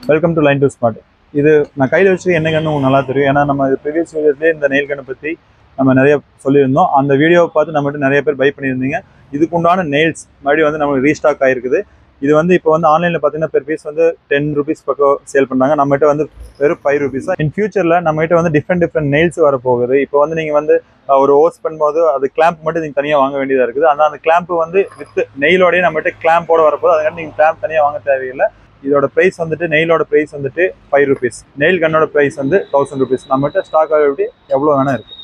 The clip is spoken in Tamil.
welcome to line to smart இது நான் கையில் வச்சு என்ன கண்ணு உங்களுக்கு நல்லா தெரியும் ஏன்னா நம்ம ப்ரீவியஸ் வீடியோஸ்லேயே இந்த நெயில் கண்ணை பற்றி நம்ம நிறைய சொல்லியிருந்தோம் அந்த வீடியோவை பார்த்து நம்மகிட்ட நிறைய பேர் பை பண்ணியிருந்தீங்க இதுக்கு உண்டான நெயில்ஸ் மறுபடியும் வந்து நமக்கு ரீஸ்டாக் ஆயிருக்குது இது வந்து இப்போ வந்து ஆன்லைனில் பார்த்தீங்கன்னா பெர் பீஸ் வந்து டென் ருபீஸ் பக்கம் சேல் பண்ணுறாங்க நம்மகிட்ட வந்து வெறும் ஃபைவ் ருபீஸ் இன் ஃபியூச்சரில் நம்மகிட்ட வந்து டிஃப்ரெண்ட் டிஃப்ரெண்ட் நெயில்ஸ் வரப்போகுது இப்போ வந்து நீங்கள் வந்து அஹ், ஒரு ஓஸ் பண்ணும்போது அது கிளாம்ப் மட்டும் நீங்கள் தனியாக வாங்க வேண்டியதாக இருக்குது ஆனால் அந்த கிளாம்ப் வந்து வித் நெயிலோடய நம்மகிட்ட கிளாம்போட வரப்போகுது அதுக்காண்டி நீங்கள் கிளாம்ப் தனியாக வாங்க தேவையில்லை இதோட ப்ரைஸ் வந்துட்டு நெயிலோட ப்ரைஸ் வந்துட்டு ஃபைவ் ருபீஸ் நெயில் கன்னோட ப்ரைஸ் வந்து தௌசண்ட் ருபீஸ் நம்மகிட்ட ஸ்டாக் அவைலபிலிட்டி எவ்வளோ வேணா இருக்கு